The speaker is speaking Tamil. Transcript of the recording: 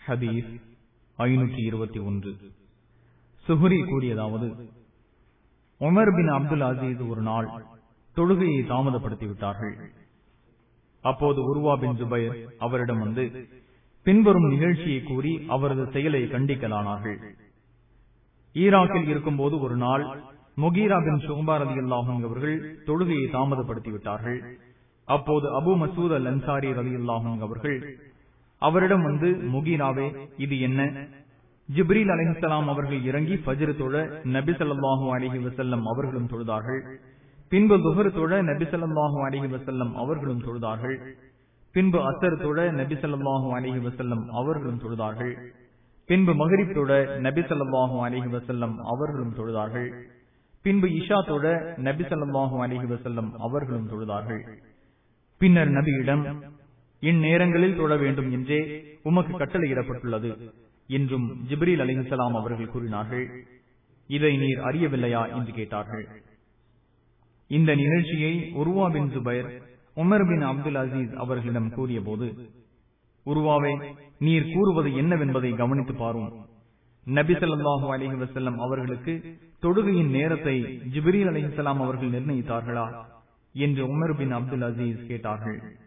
ஹதீஸ் ஐநூற்றி இருபத்தி ஒன்று சுஹுரி கூறியதாவது உமர் பின் அப்துல் அசீஸ் ஒரு நாள் தொழுகையை தாமதப்படுத்தி விட்டார்கள் அப்போது உருவா பின் ஜுபைர் அவரிடம் வந்து பின்வரும் நிகழ்ச்சியை கூறி அவரது செயலை கண்டிக்கலானார்கள் ஈராக்கில் இருக்கும்போது ஒரு நாள் முகீரா பின் ஷுஹபா ரதி அல்லாஹும் அவர்கள் தொழுகையை தாமதப்படுத்தி விட்டார்கள் அப்போது அபு மசூத் அல் அன்சாரி ரதி அல்லாஹும் அவர்கள் அவரிடம் வந்து முகீராவே இது என்ன ஜிப்ரீல் அலிஹலாம் அவர்கள் இறங்கி ஃபஜ்ரு தொழ நபி ஸல்லல்லாஹு அலைஹி வஸல்லம் அவர்களும் தொழுதார்கள் பின்பு துஹர் தொழ நபி ஸல்லல்லாஹு அலைஹி வஸல்லம் அவர்களும் தொழுதார்கள் பின்பு அசர் தொழ நபி ஸல்லல்லாஹு அலைஹி வஸல்லம் அவர்களும் தொழுதார்கள் பின்பு மகரிப் தொழ நபி ஸல்லல்லாஹு அலைஹி வஸல்லம் அவர்களும் தொழுதார்கள் பின்பு இஷா தொழ நபி ஸல்லல்லாஹு அலைஹி வஸல்லம் அவர்களும் தொழுதார்கள் பின்னர் நபியிடம் இந்நேரங்களில் தொழ வேண்டும் என்றே உமக்கு கட்டளையிடப்பட்டுள்ளது என்றும் ஜிப்ரீல் அலிஹலாம் அவர்கள் கூறினார்கள் இதை நீர் அறியவில்லையா என்று கேட்டார்கள் இந்த நிகழ்ச்சியை Urwa bin Zubair Umar bin Abdul Aziz அவர்களிடம் கூறிய போது உருவாவே நீர் கூறுவது என்னவென்பதை கவனித்து பாரும் நபி ஸல்லல்லாஹு அலைஹி வஸல்லம் அவர்களுக்கு தொழுகையின் நேரத்தை ஜிப்ரீல் அலிஹலாம் அவர்கள் நிர்ணயித்தார்களா என்று உமர் பின் அப்துல் அசீஸ் கேட்டார்கள்